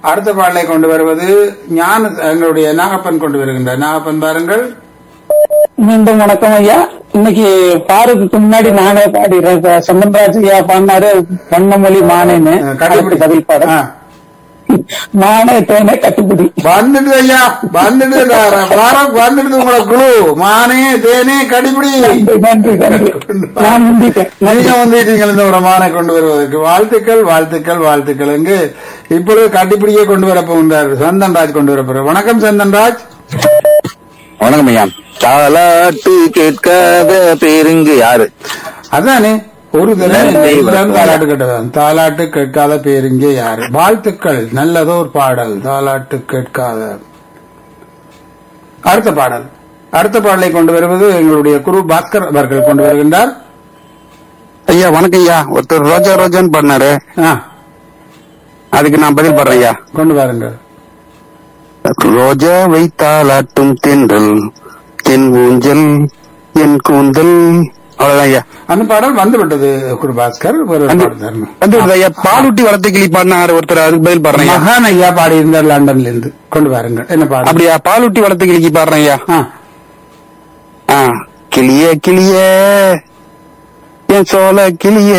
அடுத்த பாடலை கொண்டு வருவது ஞான எங்களுடைய நாகப்பன் கொண்டு வருகின்றார் நாகப்பன் பாருங்கள் மீண்டும் வணக்கம் ஐயா இன்னைக்கு பாருக்கு முன்னாடி நானே பாடிடுறேன் இப்ப சந்தன்ராஜ் ஐயா பாடினாரு வண்ணமொழி மானேன்னு அஹ், கண்டுபிடி. அதுக்கு பதில் பாடு ஆ. மானே தேனே கட்டுப்பிடி வந்துடுது ஐயா வந்துடுது வாரம் வந்துடுது உங்களோட குழு மானே தேனே கடிபிடி நன்றி நன்றி நன்றி நான் முந்திட்டேன் நீங்க வந்துட்டீங்க இந்த ஒரு மானை கொண்டு வருவதற்கு வாழ்த்துக்கள் வாழ்த்துக்கள் வாழ்த்துக்கள் இங்கு இப்பொழுது கட்டிப்பிடியே கொண்டு வர போகின்றார் சந்தன்ராஜ் கொண்டு வர போறார் வணக்கம் சந்தன்ராஜ் வணக்கம் ஐயா தாலாட்டு கேட்காத பேருங்கு யாரு அதானே ஒரு தடவை நன்றி, எல்லாரும் வணக்கம். தாலாட்டு கேட்டதான் தாலாட்டு கேட்காத பேருங்கே யாரு வாழ்த்துக்கள் நல்லதோர் பாடல் தாலாட்டு கேட்காத அடுத்த பாடல் அடுத்த பாடலை கொண்டு வருவது எங்களுடைய குரு பாஸ்கர் அவர்கள் கொண்டு வருகின்றார் ஐயா வணக்கம் ஐயா ஒருத்தர் ரோஜா ரோஜான்னு பாடினாரு ஆ, அதுக்கு நான் பதில் பாடுறேன் ஐயா கொண்டு வாருங்கள் ரோஜா வைத்தாலாட்டும் தென்றல் தென் ஊஞ்சல் என் கூந்தல் அவ்வளவுதான் ஐயா அந்த பாடல் வந்து விட்டது குரு பாஸ்கர் ஒரு வந்து பாடல் தரணும். வந்து விடுது ஐயா பாலூட்டி வளர்த்த கிளி பாடினாரு ஒருத்தர் அதுக்கு பதில் பாடுறேன் ஐயா மகான் ஐயா பாடியிருந்தார் லண்டன்ல இருந்து கொண்டு வாருங்கள் என்ன பாடல் அப்படியா பாலூட்டி வளர்த்த கிளிக்கு பாடுறேன் ஐயா ஆ, ஆ கிளிய கிளிய என் சோல கிளிய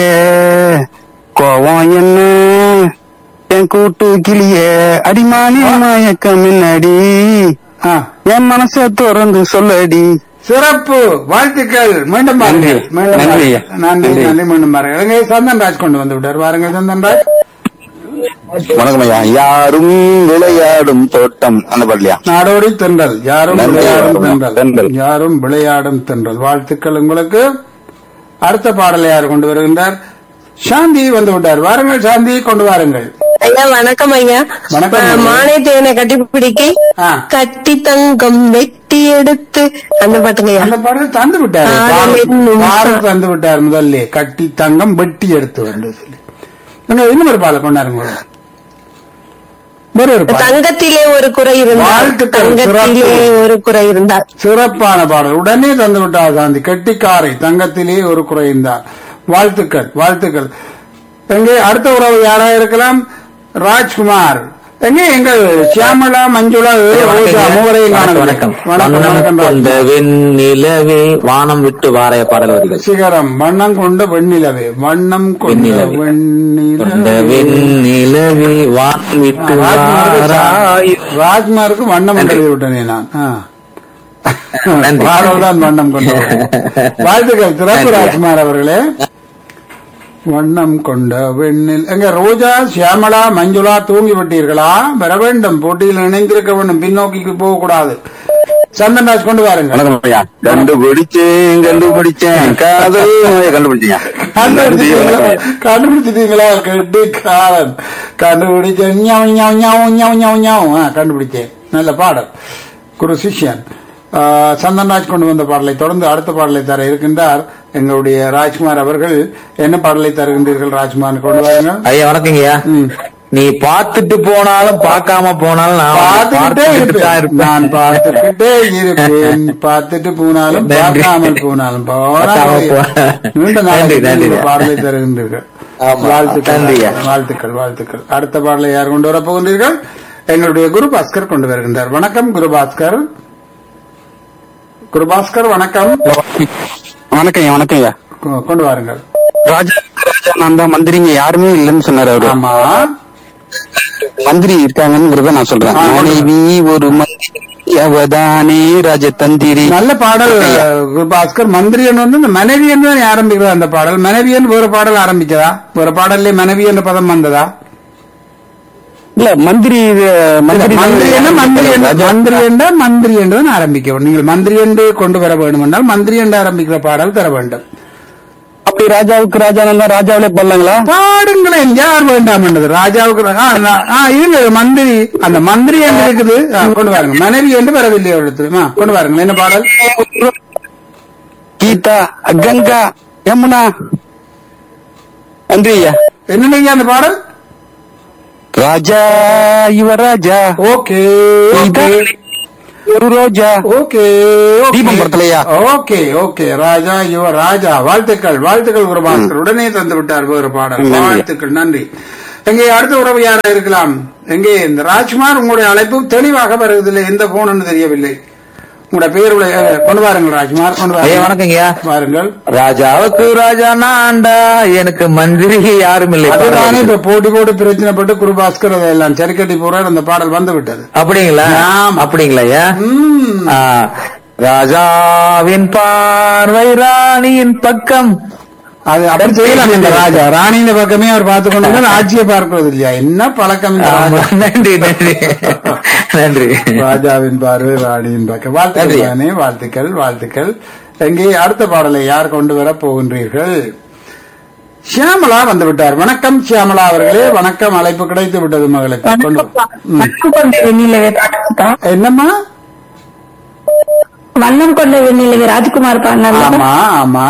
கோவம் என்ன என் கூட்டு கிளிய அடிமானி மயக்கம் முன்னாடி ஆ. என் மனச திறந்து சொல்லடி சிறப்பு வாழ்த்துக்கள் மீண்டும் பாருங்கள் நன்றி. மீண்டும் நன்றி பாருங்கள். ஐயா. நன்றி நன்றி. நன்றி மீண்டும் பாருங்கள் எங்க சந்தன்ராஜ் கொண்டு வந்து விட்டார் வாருங்கள் சந்தன்ராஜ் வணக்கம் ஐயா யாரும் விளையாடும் தோட்டம் அந்த பாடலையா நாடோடி தென்றல் யாரும் நன்றி, விளையாடும் வணக்கம். தென்றல் தென்றல். யாரும் விளையாடும் தென்றல் வாழ்த்துக்கள் உங்களுக்கு அடுத்த பாடலை யார் கொண்டு வருகின்றார் சாந்தி வந்து விட்டார் வாருங்கள் சாந்தி கொண்டு வாருங்கள் ஐயா வணக்கம் ஐயா வணக்கம். அஹ், மானை தேனை கட்டி பிடிக்கை ஆ. கட்டி தங்கம் வெட்டி எடுத்து அந்த பாட்டுங்க ஐயா அந்த பாடல் தந்து விட்டார் ஆ, பாரத் இன்னும் பாரத் தந்து விட்டார் முதல்ல கட்டி தங்கம் வெட்டி எடுத்து வந்து சொல்லி நீங்க இன்னும் ஒரு பாலை கொண்டாருங்க வேற ஒரு பாடல் தங்கத்திலே ஒரு குறை இருந்தால் வாழ்த்துக்கள், தங்கத்திலே சிறப்பு. ஒரு குறை இருந்தால் சிறப்பான பாடல் உடனே தந்து விட்டார் சாந்தி கெட்டிக்காரை தங்கத்திலே ஒரு குறைந்தார் வாழ்த்துக்கள் வாழ்த்துக்கள் எங்கே அடுத்த உறவு யாரா இருக்கலாம் ராஜ்குமார் எங்கே எங்கள் சியாமலா மஞ்சுளா ரோஜா மூவரையும் காணவில்லை. வணக்கம் வணக்கம் வண்ணம் வணக்கம் கொண்ட ராஜ்குமார். வெண்ணிலவே வானம் விட்டு வாரைய பாடல் வரிகள் சிகரம் வண்ணம் கொண்ட வெண்ணிலவே வண்ணம் கொண்ட வெண்ணிலவே. கொண்ட வெண்ணிலவே வெண்ணிலவே வானம் விட்டு ராஜ்குமாருக்கு வாராய் ராஜ்குமாருக்கு வண்ணம் எழுதி விட்டனே நான் ஆ. நன்றி. பாடல்தான் வண்ணம் கொண்டவர் வாழ்த்துக்கள் சிறப்பு நன்றி. ராஜ்குமார் அவர்களே வண்ணம் கொண்ட வெண்ணில் எங்க ரோஜா சியாமலா மஞ்சுளா தூங்கி விட்டீர்களா வர வேண்டும் போட்டியில் இணைந்திருக்க வேண்டும் பின்னோக்கிக்கு போக கூடாது சந்தன்ராஜ் கொண்டு வாருங்கள் வணக்கம் ஐயா கண்டுபிடிச்சேன் கண்டுபிடிச்சேன் காதல் நோயை கண்டுபிடிச்சீங்க நன்றி, வணக்கம் ஐயா. கண்டுபிடிச்சிட்டீங்களா கெட்டிக்காரன் கண்டுபிடிச்சேன் ஞாவு, ஞாவு, ஞாவு, ஞாவு, ஞாவு, ஞாவு. ஆ, கண்டுபிடிச்சேன் நல்ல பாடல் குரு சிஷ்யன் ஆ, சந்தன்ராஜ் கொண்டு வந்த பாடலை தொடர்ந்து அடுத்த பாடலை தர இருக்கின்றார் எங்களுடைய ராஜ்குமார் அவர்கள் என்ன பாடலை தருகின்றீர்கள் ராஜ்குமார் கொண்டு வாருங்கள் ஐயா வணக்கங்கய்யா ம். நீ பார்த்துட்டு போனாலும் பார்க்காம போனாலும் நான் பார்த்துக்கிட்டே பார்த்துக்கிட்டு தான் இருப்பேன் நான் பார்த்துக்கிட்டே இருப்பேன் பார்த்துட்டு போனாலும் நன்றி. பார்க்காமல் போனாலும் பார்க்காம போ- நீண்ட நன்றி, நாளைக்கு நன்றி. இந்த பாடலை தருகின்றீர்கள் ஆமா. வாழ்த்துக்கள் நன்றியா. வாழ்த்துக்கள் வாழ்த்துக்கள் அடுத்த பாடலை யார் கொண்டு வரப் போகின்றீர்கள் எங்களுடைய குரு பாஸ்கர் கொண்டு வருகின்றார் வணக்கம் குரு பாஸ்கர் குரு பாஸ்கர் வணக்கம் வணக்கம் ஐயா வணக்கம் ஐயா கொ- கொண்டு வாருங்கள் ராஜா ராஜா நான் தான் மந்திரிங்க யாருமே இல்லைன்னு சொன்னாரு அவரு ஆமா மந்திரி இருக்காங்கிறத நான் சொல்றேன் ஆ, மனைவி ஒரு மந்திரி அவதானே ராஜதந்திரி நல்ல பாடல் குரு பாஸ்கர் மந்திரியன் வந்து இந்த மனைவியன் தான் ஆரம்பிக்கிறது அந்த பாடல் மனைவியன் வேற பாடல் ஆரம்பிச்சதா வேற பாடல்ல மனைவி என்ற பதம் வந்ததா இல்ல மந்திரி இது மந்திரி மந்திரி என்ன மந்திரி என்று மந்திரி என்றால் மந்திரி என்று தான் ஆரம்பிக்க நீங்கள் மந்திரி என்று கொண்டு வர வேண்டும் என்றால் மந்திரி என்று ஆரம்பிக்கிற பாடல் தர வேண்டும் அப்படி ராஜாவுக்கு ராஜா நல்லா ராஜாவிலே பண்ணலாங்களா பாடுங்களேன் யார் வேண்டாம் என்றது ராஜாவுக்கு ரா- ஆ, நான்- ஆ, இருங்க மந்திரி அந்த மந்திரி என்று இருக்குது ஆ, கொண்டு வாருங்க மனைவி என்று வரவில்லை ஒரு இடத்துல ஆ, கொண்டு வாருங்க என்ன பாடல் கீதா கங்கா யமுனா நன்றி ஐயா என்னங்க அந்த பாடல் ராஜா இவ ராஜா ஓகே கீதா, ஒரு ரோஜா ஓகே தீபம் படத்துலயா? ஓகே ஓகே ராஜா யுவ ராஜா வாழ்த்துக்கள் வாழ்த்துக்கள் குருபாஸ்கர் உடனே தந்து விட்டார் வேறு பாடல் நன்றி. வாழ்த்துக்கள் நன்றி எங்கே அடுத்த உறவு யாரா இருக்கலாம் எங்கே இந்த ராஜ்குமார் உங்களுடைய அழைப்பு தெளிவாக வருவதில்லை எந்த போன்னு தெரியவில்லை உங்களுடைய பெயர் உள்ள- கொண்டு வாருங்கள் ராஜ்குமார் கொண்டு ஐயா வாருங்கள் வணக்கங்கய்யா வாருங்கள் ராஜாவுக்கு ராஜா நான்டா எனக்கு மந்திரி யாரும் இல்லை அதுதானே இப்ப போட்டி போட்டு பிரச்சனைப்பட்டு குருபாஸ்கர் அதெல்லாம் சரிக்கட்டி போறார் அந்த பாடல் வந்து விட்டது அப்படிங்களா ஆமா. அப்படிங்களா ஐயா ம். ஆ, ராஜாவின் பார்வை ராணியின் பக்கம் அது அப்படி செய்யலாம் இந்த ராஜா ராணியின் பக்கமே அவர் பார்த்து கொண்டு இருந்தால் ஆட்சியை பார்க்கிறது இல்லையா என்ன பழக்கம் இந்த ஆமா, ராஜா? நன்றி நன்றி நன்றி ராஜாவின் பார்வை ராணியின் பக்கம் வாழ்த்துக்கள் நன்றி. தானே வாழ்த்துக்கள் வாழ்த்துக்கள் எங்கே அடுத்த பாடலை யார் கொண்டு வர போகின்றீர்கள் சியாமலா வந்து விட்டார் வணக்கம் சியாமலா அவர்களே வணக்கம் அழைப்பு கிடைத்து விட்டது மகளுக்கு கொண்டு ம். வண்ணம் கொண்ட வெண்ணிலவே பாடுறதா? என்னம்மா வண்ணம் கொண்ட வெண்ணிலவே ராஜ்குமார் பாடினார் ஆமா ஆமா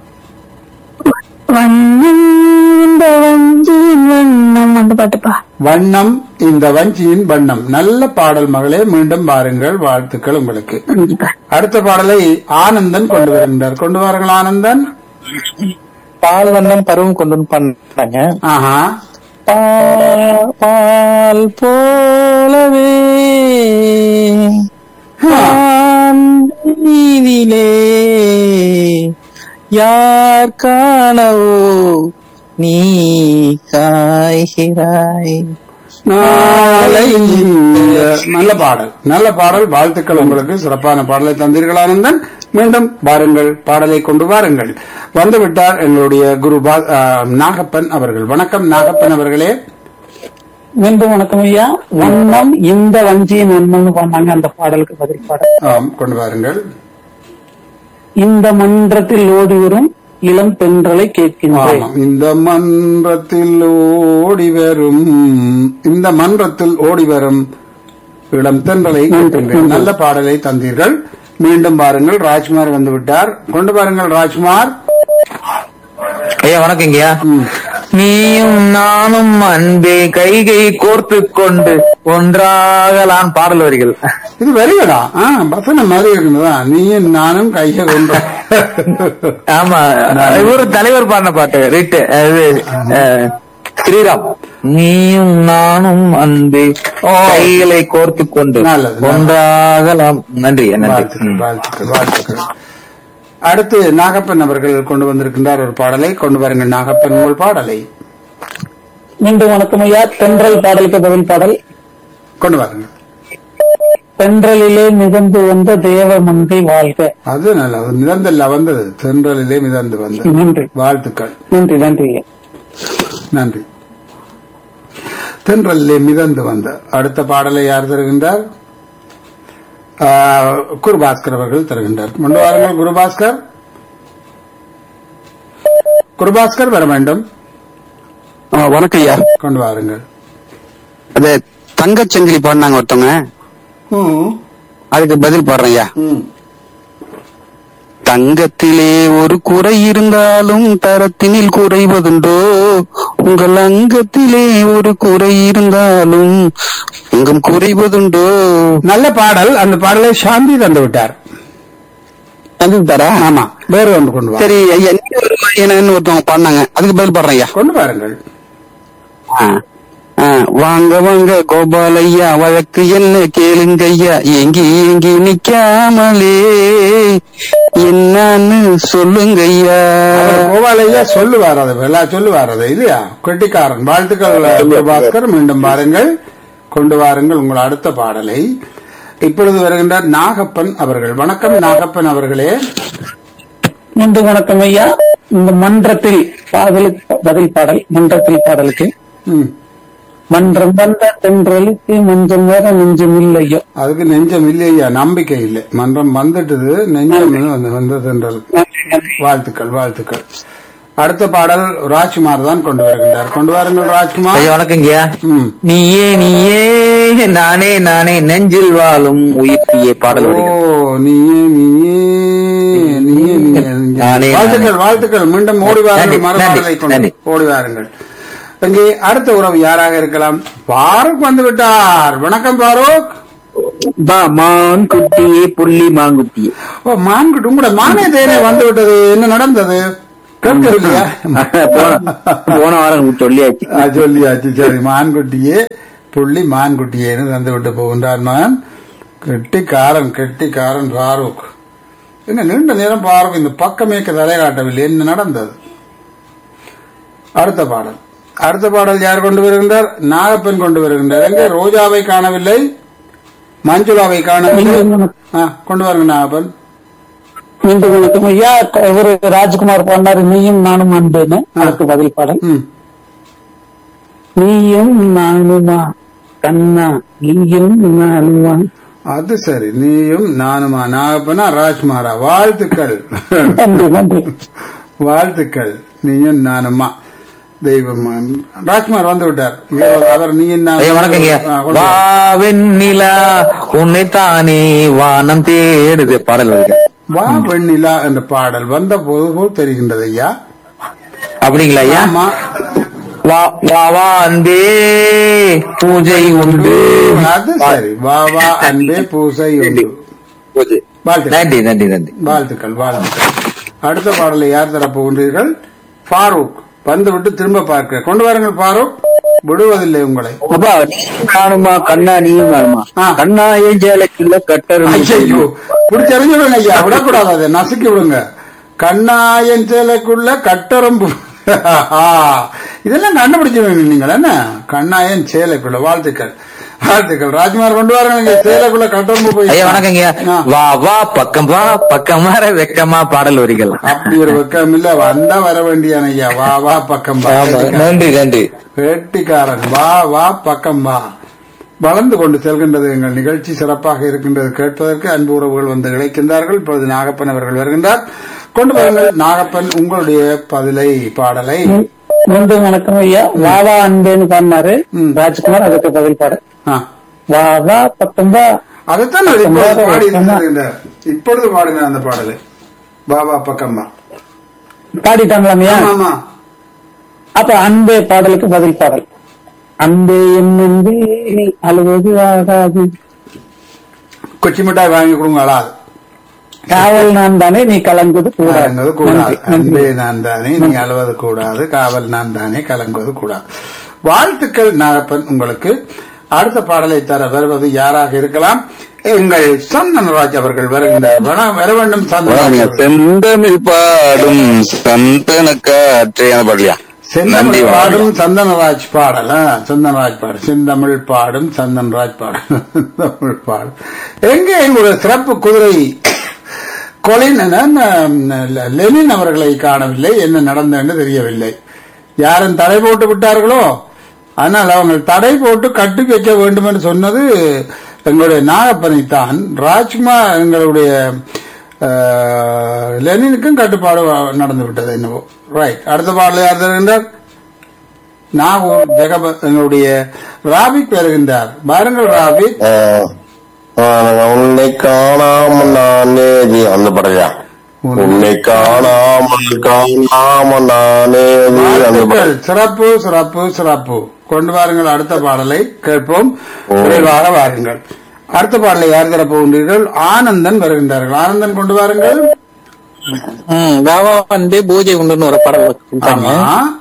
வண்ணம் இந்த வஞ்சியின் வண்ணம் அந்த பாட்டுப்பா வண்ணம் இந்த வஞ்சியின் வண்ணம் நல்ல பாடல் மகளே மீண்டும் பாருங்கள் வாழ்த்துக்கள் உங்களுக்கு கண்டிப்பா அடுத்த பாடலை ஆனந்தன் கொண்டு வருகின்றார் கொண்டு வாருங்கள் ஆனந்தன் பால் வண்ணம் பருவம் கொண்டு வந்து பண்ணாங்க ஆஹா பால் பால் போலவே பால் நீதிலே யார் காணவோ நீ காய்கிறாய் நாளை இந்த- நல்ல பாடல் நல்ல பாடல் வாழ்த்துக்கள் உங்களுக்கு சிறப்பான பாடலை தந்தீர்கள் ஆனந்தன் மீண்டும் வாருங்கள் பாடலை கொண்டு வாருங்கள் வந்துவிட்டார் எங்களுடைய குரு பா- ஆ, நாகப்பன் அவர்கள் வணக்கம் நாகப்பன் அவர்களே மீண்டும் வணக்கம் ஐயா வண்ணம் இந்த வஞ்சியின் வண்ணம்னு பாடினாங்க அந்த பாடலுக்கு பதில் பாடல் ஆம் கொண்டு வாருங்கள் இந்த மன்றத்தில் ஓடி வரும் இளம் பெண்களை கேட்கின்றேன் ஆமாம் இந்த மன்றத்தில் ஓடி வரும் இந்த மன்றத்தில் ஓடி வரும் இளம் தென்றலை கேட்கின்றேன் நல்ல பாடலை தந்தீர்கள் மீண்டும் பாருங்கள் ராஜ்குமார் வந்து விட்டார் கொண்டு பாருங்கள் ராஜ்குமார் ஐயா வணக்கங்கய்யா நீயும் நானும் அன்பே கைகை கோர்த்து கொண்டு ஒன்றாகலான் பாடல் வரிகள் இது வரிகளா ஆ வசனம் மாதிரி இருக்குதா நீயும் நானும் கையை கொண்டோம் ஆமா இவரு தலைவர் பாடின பாட்டு ரிட்டு அது அஹ், ஸ்ரீராம் நீயும் நானும் அன்பே கைகளை கோர்த்து கொண்டு நல்லது, நல்லது. ஒன்றாகலாம் நன்றி நன்றி வாழ்த்துக்கள் ம். வாழ்த்துக்கள் வாழ்த்துக்கள் அடுத்து நாகப்பன் அவர்கள் கொண்டு வந்திருக்கின்றார் ஒரு பாடலை கொண்டு வாருங்கள் நாகப்பன் உங்கள் பாடலை மீண்டும் வணக்கம் ஐயா தென்றல் பாடலுக்கு பதில் பாடல் கொண்டு வாருங்கள் தென்றலிலே மிதந்து வந்த தேவ மங்கை வாழ்க அது நல்ல அது மிதந்தல்ல வந்தது தென்றலிலே மிதந்து வந்தது நன்றி வாழ்த்துக்கள் நன்றி நன்றி ஐயா நன்றி தென்றலிலே மிதந்து வந்த அடுத்த பாடலை யார் தருகின்றார் ஆ, குருபாஸ்கர் அவர்கள் தருகின்றார் கொண்டு வாருங்கள் குருபாஸ்கர் குருபாஸ்கர் வர வேண்டும் வணக்கம் ஐயா கொண்டு வாருங்கள் அது தங்கச்சங்கிலி பாடினாங்க ஒருத்தவங்க ம், அதுக்கு பதில் பாடுறேன் ஐயா ம். தங்கத்திலே ஒரு குறை இருந்தாலும் தரத்தினில் குறைவதுண்டோ உங்கள் அங்கத்திலே ஒரு குறை இருந்தாலும் உங்கம் குறைவதுண்டோ நல்ல பாடல் அந்த பாடலை சாந்தி தந்து விட்டார் தரா ஆமா வேற ஒன்று கொண்டு வா சரி ஐயா நீ ஒரு என்னன்னு ஒருத்தவங்க பாடினாங்க அதுக்கு பதில் பாடுறேன் ஐயா கொண்டு வாருங்கள் ஆ. ஆ, வாங்க வாங்க கோபாலையா வழக்கு என்ன கேளுங்க ஐயா ஏங்கி ஏங்கி நிக்காமலே என்னன்னு சொல்லுங்க ஐயா கோவாலையா சொல்லுவார் அது எல்லாம் சொல்லுவார் அது இல்லையா கெட்டிக்காரன் வாழ்த்துக்கள் பாஸ்கர் மீண்டும் பாருங்கள் கொண்டு வாருங்கள் உங்கள் அடுத்த பாடலை இப்பொழுது வருகின்றார் நாகப்பன் அவர்கள் வணக்கம் நாகப்பன் அவர்களே மீண்டும் வணக்கம் ஐயா இந்த மன்றத்தில் பாடலுக்கு பதில் பாடல் மன்றத்தில் பாடலுக்கு ம். மன்றம் வந்த தென்றலுக்கு மஞ்சள் வேற நெஞ்சம் இல்லையோ அதுக்கு நெஞ்சம் இல்லையா நம்பிக்கை இல்லை மன்றம் வந்துட்டது நெஞ்சம் வந்து- வந்தது என்றால் நன்றி நன்றி வாழ்த்துக்கள் வாழ்த்துக்கள் அடுத்த பாடல் ராஜ்குமார் தான் கொண்டு வருகின்றார் கொண்டு வாருங்கள் ராஜ்குமார் ஐயா வணக்கங்கய்யா ம். நீயே நீயே நானே நானே நெஞ்சில் வாழும் உயிர்த்தியே பாடல் ஓ வரிகள் நீயே நீயே நீயே நீயே நானே, வாழ்த்துக்கள் நானே. வாழ்த்துக்கள் மீண்டும் ஓடி வாருங்கள் நன்றி, மறுபாடலை நன்றி, கொண்டு நன்றி. ஓடி வாருங்கள் இங்கே அடுத்த உறவு யாராக இருக்கலாம் பாரூக் வந்து விட்டார் வணக்கம் பாரூக் பா மான் குட்டியே புள்ளி மாங்குட்டியே ஓ மான்குட்டி உங்களோட மானே தேனே வந்து விட்டது என்ன நடந்தது கேட்கவில்லையா போன போன வாரம் சொல்லியாச்சு ஆ, சொல்லியாச்சு சரி மான்குட்டியே புள்ளி மான்குட்டியேன்னு தந்து விட்டு போகின்றார் மகன் கெட்டிக்காரன் கெட்டிக்காரன் ஃபாரூக் என்ன நீண்ட நேரம் ஃபாரூக் இந்த பக்கமேக்க தலை காட்டவில்லை என்ன நடந்தது அடுத்த பாடல் அடுத்த பாடல் யார் கொண்டு வருகின்றார் நாகப்பன் கொண்டு வருகின்றார் எங்கே ரோஜாவை காணவில்லை மஞ்சுளாவை காணவில்லை ஆ, கொண்டு வாருங்க நாகப்பன் மீண்டும் வணக்கம் ஐயா இவரு ராஜ்குமார் பாடினாரு நீயும் நானும் அன்புன்னு அதுக்கு பதில் பாடல் ம் நீயும் நானுமா கண்ணா நீயும் நானுமா அது சரி நீயும் நானுமா நாகப்பனா ராஜ்குமாரா வாழ்த்துக்கள் நன்றி நன்றி வாழ்த்துக்கள் நீயும் நானுமா தெய்வம் ராஜ்குமார் வந்து விட்டார் அவர் நீயும் நான் ஐயா வணக்கங்க ஆ, கொண்டு வா வா. வெண்ணிலா உன்னை தானே வானம் தேடுது பாடல் வருது வா வெண்ணிலா என்ற பாடல் வந்த போது போல் தெரிகின்றது ஐயா அப்படிங்களா ஐயா ஆமா வா வா வா அன்பே பூஜை உண்டு அது சரி வா வா அன்பே பூசை உண்டு பூஜை. வாழ்த்துக்கள் நன்றி நன்றி நன்றி வாழ்த்துக்கள் வாழ்த்துக்கள் அடுத்த பாடலை யார் தரப் போகின்றீர்கள் ஃபாரூக் வந்துவிட்டு திரும்ப பார்க்க கொண்டு வாருங்கள் ஃபாரூக் விடுவதில்லை உங்களை அப்பா நீயும் நானுமா கண்ணா நீயும் நானுமா ஆ. கண்ணா ஏன் சேலைக்குள்ள கட்டரும் ஐயோ பிடிச்சறிஞ்சு விடுங்க ஐயா விடக்கூடாது அதை நசுக்கி விடுங்க கண்ணாயன் சேலைக்குள்ள கட்டரம்பு இதெல்லாம் கண்டுபிடிச்சு நீங்கள் என்ன கண்ணாயன் சேலைக்குள்ள வாழ்த்துக்கள் வாழ்த்துக்கள் ராஜ்குமார் கொண்டு வரங்க சேலைக்குள்ள கட்டரம்பு போய் ஐயா வணக்கங்க ஆ. வா வா பக்கம் வா பக்கம் வர வெக்கமா பாடல் வரிகள் அப்படி ஒரு வெக்கம் இல்ல வந்தா வர வேண்டியான ஐயா வா வா பக்கம் வா நன்றி நன்றி வேட்டிக்காரன் வா வா பக்கம் வா வளர்ந்து கொண்டு செல்கின்றது எங்கள் நிகழ்ச்சி சிறப்பாக இருக்கின்றது கேட்பதற்கு அன்பு உறவுகள் வந்து இழைக்கின்றார்கள் இப்பொழுது நாகப்பன் அவர்கள் வருகின்றார் கொண்டு வாருங்கள் நாகப்பன் உங்களுடைய பதிலை பாடலை மீண்டும் வணக்கம் ஐயா வாவா அன்பேன்னு பாடினாரு ம். ராஜ்குமார் அதுக்கு பதில் பாடல் ஆ. வாவா பக்கம் வா அதைத்தான் நான் இப்பொழுது பாடி இருக்கின்றேன். இப்பொழுது பாடுங்க அந்த பாடலை வா வா பக்கம் வா பாடிட்டாங்களாமையா ஆமா, ஆமா அப்ப அன்பே பாடலுக்கு பதில் பாடல் அன்பே என் அன்பே நீ அழுவது ஆகாது கொச்சி மிட்டாய் வாங்கி கொடுங்க அழாது காவல் நான் தானே நீ கலங்குவது கூடாது கலங்குவது கூடாது நன்றி, நன்றி. அன்பே நான் தானே நீ அழுவது கூடாது காவல் நான் தானே கலங்குவது கூடாது வாழ்த்துக்கள் நாகப்பன் உங்களுக்கு அடுத்த பாடலை தர வருவது யாராக இருக்கலாம் எங்கள் சந்தனராஜ் அவர்கள் வருகின்றார் வண- வர வேண்டும் சந்தனராஜ் அவர்கள். செந்தமிழ் பாடும் சந்தன காற்றே அந்த பாடலையா நன்றி செந்தமிழ் வணக்கம். பாடும் சந்தனராஜ் பாடல் ஆ, சந்தனராஜ் பாடல் செந்தமிழ் பாடும் சந்தனராஜ் பாடல் தமிழ் பாடல் எங்கே எங்களுடைய சிறப்பு குதிரை கொலின் என்ன, ந- லெனின் அவர்களை காணவில்லை என்ன நடந்ததுன்னு தெரியவில்லை யாரும் தடை போட்டு விட்டார்களோ ஆனால் அவங்க தடை போட்டு கட்டி வைக்க வேண்டும் என்று சொன்னது எங்களுடைய நாகப்பனை தான் ராஜ்குமார் எங்களுடைய அஹ், லெனினுக்கும் கட்டுப்பாடு வ- நடந்து விட்டது என்னவோ ரைட் அடுத்த பாடல யார் தருகின்றார் நாகூர் ஜெகப எங்களுடைய ராபிக் வருகின்றார் பாருங்கள் ராபிக் உன்னை காணாமல் நானே ஜி, அந்த பாடலையா உன்னை காணாமல் காணாமல் நானே ஜி, அந்த பாடல் வாழ்த்துக்கள். சிறப்பு சிறப்பு சிறப்பு கொண்டு வாருங்கள் அடுத்த பாடலை கேட்போம் விரைவாக வாருங்கள் அடுத்த பாடலை யார் தர போகின்றீர்கள் ஆனந்தன் வருகின்றார்கள் ஆனந்தன் கொண்டு வாருங்கள் ம், வாவா அன்பே பூஜை உண்டுன்னு ஒரு பாடல் வச்சிருக்காங்க ஆமா